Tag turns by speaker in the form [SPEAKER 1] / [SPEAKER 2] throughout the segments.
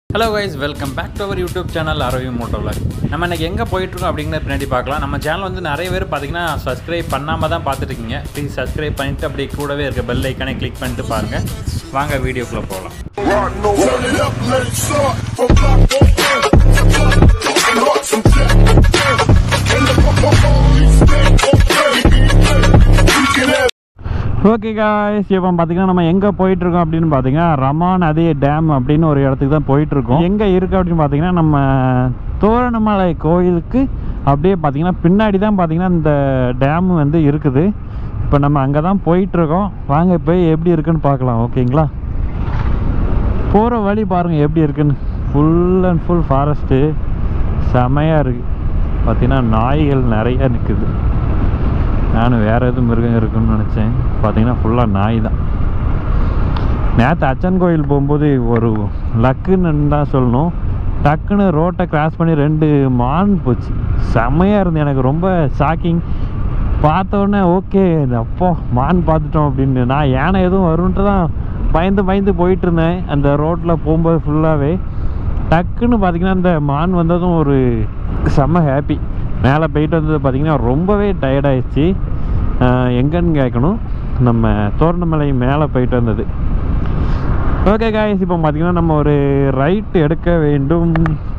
[SPEAKER 1] hello guys welcome back to our YouTube channel அரவி மோட்டோ vlog நம்ம இன்னைக்கு எங்கே போயிட்டுருக்கோம் அப்படிங்கிறத பின்னாடி பார்க்கலாம் நம்ம சேனல் வந்து நிறைய பேர் பார்த்தீங்கன்னா சப்ஸ்கிரைப் பண்ணாமல் தான் பார்த்துட்டு இருக்கீங்க ப்ளீஸ் சப்ஸ்கிரைப் பண்ணிட்டு அப்படியே கூடவே இருக்க பெல் ஐக்கானே கிளிக் பண்ணிட்டு பாருங்கள் வாங்க வீடியோக்குள்ளே போகலாம்
[SPEAKER 2] Rock no Turn it up, let it start from block on Open hearts and jack And the police stay okay We can have
[SPEAKER 3] okay guys இப்போ பார்த்தீங்கன்னா நம்ம எங்கே போயிட்டுருக்கோம் அப்படின்னு பார்த்தீங்கன்னா ரமாநதி டேம் அப்படின்னு ஒரு இடத்துக்கு தான் போயிட்டுருக்கோம் எங்கே இருக்குது அப்படின்னு பார்த்தீங்கன்னா நம்ம தோரணமலை கோயிலுக்கு அப்படியே பார்த்தீங்கன்னா பின்னாடி தான் பார்த்தீங்கன்னா இந்த டேம் வந்து இருக்குது இப்போ நம்ம அங்கே தான் போயிட்டுருக்கோம் வாங்க போய் எப்படி இருக்குன்னு பார்க்கலாம் ஓகேங்களா போகிற வழி பாருங்கள் எப்படி இருக்குன்னு ஃபுல் அண்ட் ஃபுல் ஃபாரஸ்ட்டு செமையாக இருக்குது பார்த்தீங்கன்னா நாய்கள் நிறைய நிற்குது நானும் வேறு எதுவும் மிருகம் இருக்குன்னு நினச்சேன் பார்த்தீங்கன்னா ஃபுல்லாக நாய் தான் நேற்று அச்சன் கோயில் போகும்போது ஒரு லக்குன்னு தான் சொல்லணும் டக்குன்னு ரோட்டை கிராஸ் பண்ணி ரெண்டு மான் போச்சு செம்மையாக இருந்து எனக்கு ரொம்ப ஷாக்கிங் பார்த்தோன்னே ஓகே அப்போ மான் பார்த்துட்டோம் அப்படின்னு நான் யானை எதுவும் வரும்ன்ட்டு தான் பயந்து பயந்து போயிட்டு இருந்தேன் அந்த ரோட்டில் போகும்போது ஃபுல்லாகவே டக்குன்னு பார்த்தீங்கன்னா அந்த மான் வந்ததும் ஒரு செம்ம ஹாப்பி மேலே போயிட்டு வந்தது பார்த்தீங்கன்னா ரொம்பவே டயர்டாயிடுச்சு எங்கன்னு கேட்கணும் நம்ம தோரணமலை மேலே போயிட்டு வந்தது ஓகே காய்ஸ் இப்போ பார்த்தீங்கன்னா நம்ம ஒரு ரைட் எடுக்க வேண்டும்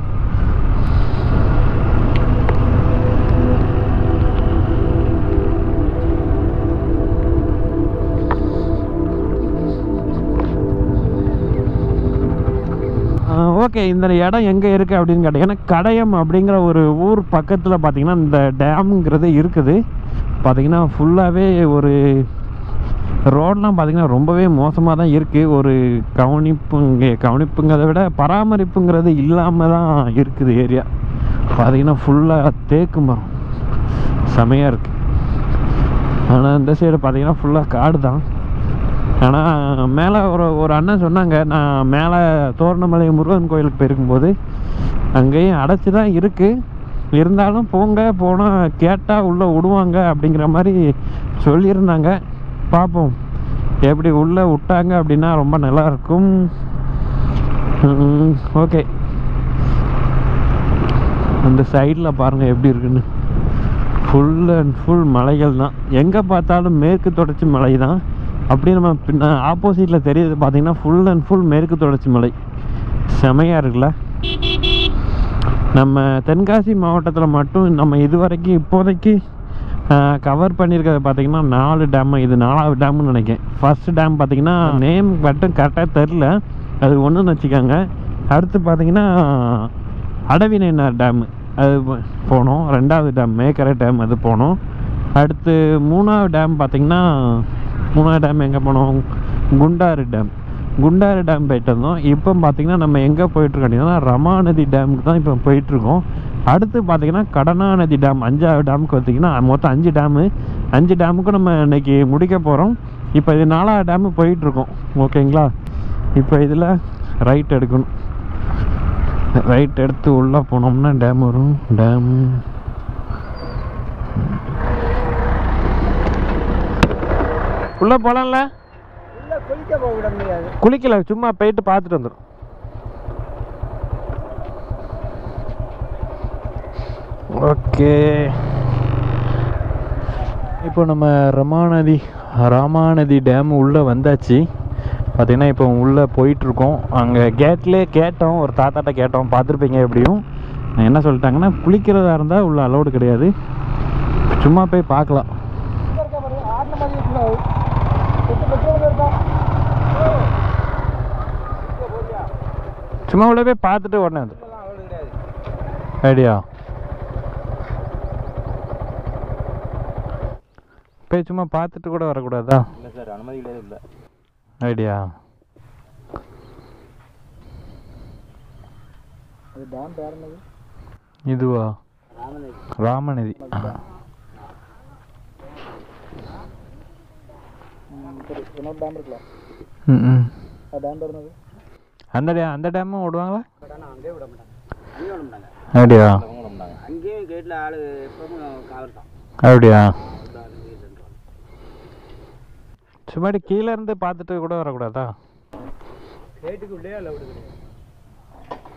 [SPEAKER 3] ஓகே இந்த இடம் எங்கே இருக்குது அப்படின்னு கேட்டிங்கன்னா கடையம் அப்படிங்கிற ஒரு ஊர் பக்கத்தில் பார்த்தீங்கன்னா இந்த டேம்ங்கிறது இருக்குது பார்த்தீங்கன்னா ஃபுல்லாகவே ஒரு ரோடெலாம் பார்த்தீங்கன்னா ரொம்பவே மோசமாக தான் இருக்குது ஒரு கவனிப்புங்க கவனிப்புங்கிறத விட பராமரிப்புங்கிறது இல்லாமல் தான் இருக்குது ஏரியா பார்த்தீங்கன்னா ஃபுல்லாக தேக்கு மரம் செமையாக இருக்குது ஆனால் இந்த சைடு பார்த்தீங்கன்னா ஃபுல்லாக காடு தான் ஆனால் மேலே ஒரு ஒரு அண்ணன் சொன்னாங்க நான் மேலே தோரணமலை முருகன் கோயிலுக்கு போயிருக்கும்போது அங்கேயும் அடைச்சி தான் இருக்குது இருந்தாலும் போங்க போனால் கேட்டால் உள்ளே விடுவாங்க அப்படிங்கிற மாதிரி சொல்லியிருந்தாங்க பார்ப்போம் எப்படி உள்ளே விட்டாங்க அப்படின்னா ரொம்ப நல்லாயிருக்கும் ஓகே அந்த சைடில் பாருங்கள் எப்படி இருக்குன்னு ஃபுல் அண்ட் ஃபுல் மலைகள் தான் எங்கே பார்த்தாலும் மேற்கு தொடர்ச்சி மலை தான் அப்படியே நம்ம பின்ன ஆப்போசிட்டில் தெரியுது பார்த்தீங்கன்னா ஃபுல் அண்ட் ஃபுல் மேற்கு தொடர்ச்சி மலை செமையாக இருக்குல்ல நம்ம தென்காசி மாவட்டத்தில் மட்டும் நம்ம இது வரைக்கும் இப்போதைக்கு கவர் பண்ணியிருக்கிறது பார்த்தீங்கன்னா நாலு டேம் இது நாலாவது டேம்னு நினைக்கிறேன் ஃபர்ஸ்ட் டேம் பார்த்தீங்கன்னா நேம் மட்டும் கரெக்டாக தெரில அது ஒன்றுன்னு வச்சுக்கோங்க அடுத்து பார்த்தீங்கன்னா அடவினைனார் டேமு அது போ- போனோம் ரெண்டாவது டேம் மேக்கரை டேம் அது போனோம் அடுத்து மூணாவது டேம் பார்த்தீங்கன்னா மூணாவது டேம் எங்கே போனோம் குண்டாறு டேம் குண்டாறு டேம் போயிட்டு வந்தோம் இப்போ பார்த்தீங்கன்னா நம்ம எங்கே போயிட்டுருக்கோம் அப்படின்னா ரமாநதி டேமுக்கு தான் இப்போ போயிட்டுருக்கோம் அடுத்து பார்த்தீங்கன்னா கடனாநதி டேம் அஞ்சாவது டேமுக்கு பார்த்தீங்கன்னா மொத்தம் அஞ்சு டேமு அஞ்சு டேமுக்கும் நம்ம இன்னைக்கு முடிக்க போகிறோம் இப்போ இது நாலாவது டேமு போயிட்டுருக்கோம் ஓகேங்களா இப்போ இதில் ரைட் எடுக்கணும் ரைட் எடுத்து உள்ளே போனோம்னா டேம் வரும் டேம் உள்ளே போகலாம்ல
[SPEAKER 4] உள்ள குளிக்க போக விட முடியாது
[SPEAKER 3] குளிக்கல சும்மா போயிட்டு பார்த்துட்டு வந்துடும் ஓகே இப்போ நம்ம ரமாநதி ராமாநதி டேம் உள்ளே வந்தாச்சு பார்த்தீங்கன்னா இப்போ உள்ளே போயிட்டுருக்கோம் அங்கே கேட்லேயே கேட்டோம் ஒரு தாத்தாட்ட கேட்டோம் பார்த்துருப்பீங்க எப்படியும் என்ன சொல்லிட்டாங்கன்னா குளிக்கிறதா இருந்தால் உள்ள அலௌடு கிடையாது சும்மா போய் பார்க்கலாம்
[SPEAKER 4] இருக்க பாருங்க ஆடின மாதிரி இருக்குல்ல எட்டு பெட்ரோல் இருக்கா
[SPEAKER 3] சும்மா உள்ள போய் பார்த்துட்டு உடனே வந்து
[SPEAKER 4] அவ்வளோ கிடையாது
[SPEAKER 3] ஐடியா போய் சும்மா பார்த்துட்டு கூட வரக்கூடாதா
[SPEAKER 4] இல்லை சார் அனுமதி கிடையாது இல்லை
[SPEAKER 3] ஐடியா
[SPEAKER 4] அது டேம் பேர் என்னது
[SPEAKER 3] இதுவா
[SPEAKER 4] ராமநதி
[SPEAKER 3] ராமநதி
[SPEAKER 4] சரி இன்னொரு டேம் இருக்குல்ல
[SPEAKER 3] ம் ம்
[SPEAKER 4] அது டேம் பேர் என்னது
[SPEAKER 3] அந்த டே அந்த டேமும் விடுவாங்களா
[SPEAKER 4] பட் ஆனால் அங்கேயே விட மாட்டாங்க அங்கேயும் விட மாட்டாங்க
[SPEAKER 3] ஐடியா
[SPEAKER 4] விட மாட்டாங்க அங்கேயும் கேட்டில் ஆள் எப்பவும் காவல் தான்
[SPEAKER 3] அப்படியா சும்மாடி கீழே இருந்து பார்த்துட்டு கூட வரக்கூடாதா
[SPEAKER 4] கேட்டுக்கு உள்ளே அளவு கிடையாது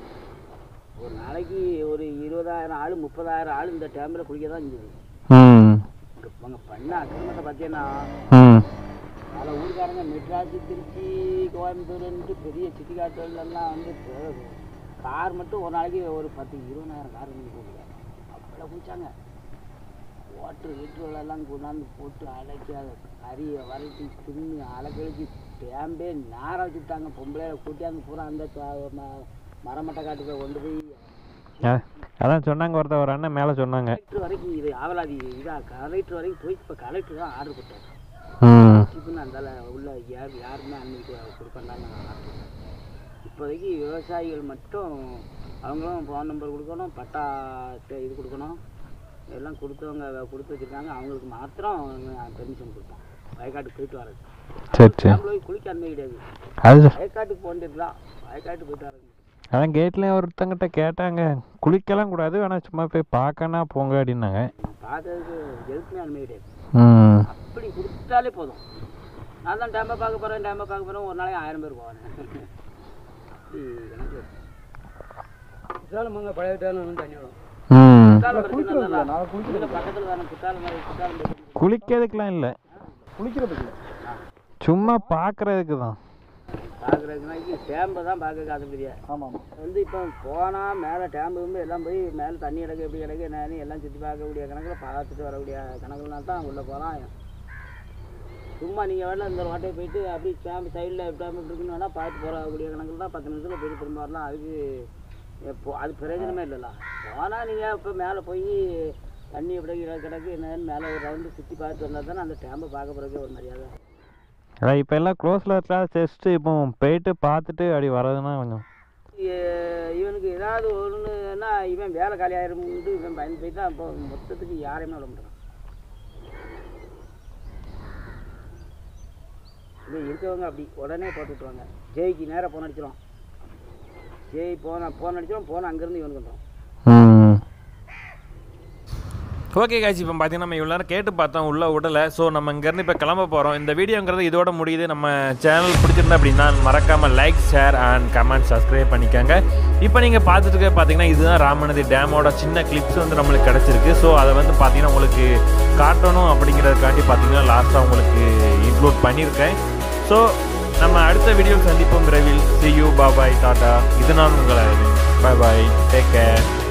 [SPEAKER 5] ஒரு நாளைக்கு ஒரு இருபதாயிரம் ஆள் முப்பதாயிரம் ஆள் இந்த டேமில் குளிக்க தான் இருந்தது
[SPEAKER 3] ம்
[SPEAKER 5] இங்கே இவங்க பண்ண அக்கிரமத்தை பார்த்தீங்கன்னா
[SPEAKER 3] ம்
[SPEAKER 5] பல ஊருக்காரங்க மெட்ராஸ் திருச்சி கோயம்புத்தூர்ன்ட்டு பெரிய சிட்டி காட்டுகள்லாம் வந்து கார் மட்டும் ஒரு நாளைக்கு ஒரு பத்து இருபதாயிரம் கார் வந்து போகுது அவ்வளோ குளிச்சாங்க ஓட்டர் வீட்டுகளெல்லாம் கொண்டாந்து போட்டு அடைக்கி அதை கறியை வரைச்சி தின்னு அலக்கழிச்சு டேம்பே நேர வச்சுட்டாங்க பொம்பளையில கூட்டியாந்து பூரா அந்த த- ம- மரமட்டை காட்டுக்குள்ள கொண்டு போய்
[SPEAKER 3] அ- அதான் சொன்னாங்க ஒருத்தர் ஒரு அண்ணன் மேலே சொன்னாங்க
[SPEAKER 5] கலெக்டர் வரைக்கும் இது ஆவலாதி இதா கலெக்டர் வரைக்கும் போய் இப்போ கலெக்டர் தான் ஆர்டர் போட்டார்
[SPEAKER 3] ம்
[SPEAKER 5] சிப்புன்னு அந்த உள்ள யார் யாருமே அன்னைக்கு கொடுக்கண்டாங்க இப்போதைக்கு விவசாயிகள் மட்டும் அவங்களும் ஃபோன் நம்பர் கொடுக்கணும் பட்டா தெ- இது கொடுக்கணும் எல்லாம் கொடுத்தவங்க கொடுத்து வச்சுருக்காங்க அவங்களுக்கு மாத்திரம் பெர்மிஷன் கொடுப்போம் வயக்காட்டுக்கு போயிட்டு வரது
[SPEAKER 3] சரி சரி
[SPEAKER 5] நம்மள போய் குளிக்க அனுமதி கிடையாது
[SPEAKER 3] அது
[SPEAKER 5] வயக்காட்டுக்கு போண்டிருக்கலாம் வயக்காட்டுக்கு போயிட்டு வரது
[SPEAKER 3] அதான் கேட்லேயும் ஒருத்தங்கிட்ட கேட்டாங்க குளிக்கலாம் கூடாது ஆனால் சும்மா போய் பார்க்கனா போங்க அப்படின்னாங்க
[SPEAKER 5] பார்க்கறதுக்கு எதுக்குமே அனுமதி கிடையாது
[SPEAKER 3] ம்
[SPEAKER 5] அப்படி கொடுத்தாலே போதும் நான் தான் டேம்பை பார்க்க போகிறேன் டேம்பை பார்க்க போகிறேன் ஒரு நாளைக்கு ஆயிரம் பேர் போவாங்க குற்றாலம் அங்கே பழைய குற்றாலம் வந்து தண்ணி வரும்
[SPEAKER 3] ம்
[SPEAKER 5] குற்றாலம் பிரச்சனை இல்லைல்ல இதில் பக்கத்தில் தானே குற்றாலம் மாதிரி குற்றாலம் போயிட்டு
[SPEAKER 3] குளிக்கிறதுக்கெலாம் இல்லை
[SPEAKER 4] குளிக்கிறதுக்கு
[SPEAKER 3] சும்மா பார்க்கறதுக்கு தான்
[SPEAKER 5] பார்க்குறதுக்கு டேம்பை தான் பார்க்க ஆசைப்படியா
[SPEAKER 4] ஆமாம் ஆமாம்
[SPEAKER 5] வந்து இப்போ போனால் மேலே டேம்பு வந்து எல்லாம் போய் மேலே தண்ணி கிடக்கு எப்படி கிடக்கு என்னன்னு எல்லாம் சுற்றி பார்க்கக்கூடிய கணக்கில் பார்த்துட்டு வரக்கூடிய கணக்குலாம் தான் உள்ளே போகலாம் சும்மா நீங்கள் வேணா இந்த வாட்டையை போயிட்டு அப்படி டேம்பு சைடில் டேம்பு எப்படி இருக்குன்னு வேணால் பார்த்து போகக்கூடிய கணக்கில் தான் பத்து நிமிஷத்தில் போயிட்டு திரும்ப வரலாம் அதுக்கு எப்போ அது பிரயோஜனமே இல்லைல்ல போனால் நீங்கள் இப்போ மேலே போய் தண்ணி எப்படி கிடக்கு கிடக்கு என்னன்னு மேலே ஒரு ரவுண்டு சுற்றி பார்த்து வந்தால் தானே அந்த டேம்பை பார்க்க போகிறதுக்கு ஒரு மரியாதை
[SPEAKER 3] அதான் இப்போ எல்லாம் க்ளோஸில் இருக்கா ஜஸ்ட்டு இப்போ போயிட்டு பார்த்துட்டு அப்படி வர்றதுன்னா கொஞ்சம்
[SPEAKER 5] இ- இவனுக்கு ஏதாவது ஒன்றுன்னா இவன் வேலை காலி ஆயிரும்னு இவன் பயந்து போய் தான் இப்போ மொத்தத்துக்கு யாரையுமே விட மாட்டான் இது இருக்கவங்க அப்படி உடனே போட்டு விட்டுருவாங்க ஜெய்க்கு நேராக ஃபோன் அடிச்சிடும் ஜெய் போன ஃபோன் அடிச்சிடும் ஃபோன் அங்கேருந்து இவனுக்கு வந்துடும்
[SPEAKER 3] ம்
[SPEAKER 1] ஓகே காய்ச்சி இப்போ பார்த்தீங்கன்னா நம்ம இவ்வளோ நேரம் கேட்டு பார்த்தோம் உள்ள விடலை ஸோ நம்ம இங்கேருந்து இப்போ கிளம்ப போகிறோம் இந்த வீடியோங்கிறது இதோட முடியுது நம்ம சேனல் பிடிச்சிருந்தா அப்படின்னா மறக்காமல் like share and comment subscribe பண்ணிக்கோங்க இப்போ நீங்கள் பார்த்துட்டு இருக்க பார்த்தீங்கன்னா இதுதான் ராமநதி டேமோட சின்ன கிளிப்ஸ் வந்து நம்மளுக்கு கிடச்சிருக்கு ஸோ அதை வந்து பார்த்தீங்கன்னா உங்களுக்கு காட்டணும் அப்படிங்கிறதுக்காண்டி பார்த்தீங்கன்னா லாஸ்ட்டாக உங்களுக்கு இன்க்ளூட் பண்ணியிருக்கேன் ஸோ நம்ம அடுத்த வீடியோ சந்திப்போம் விரைவில் சி யூ பாபாய் டாட்டா இது நான் உங்களை பாய் பாய் டேக் கேர்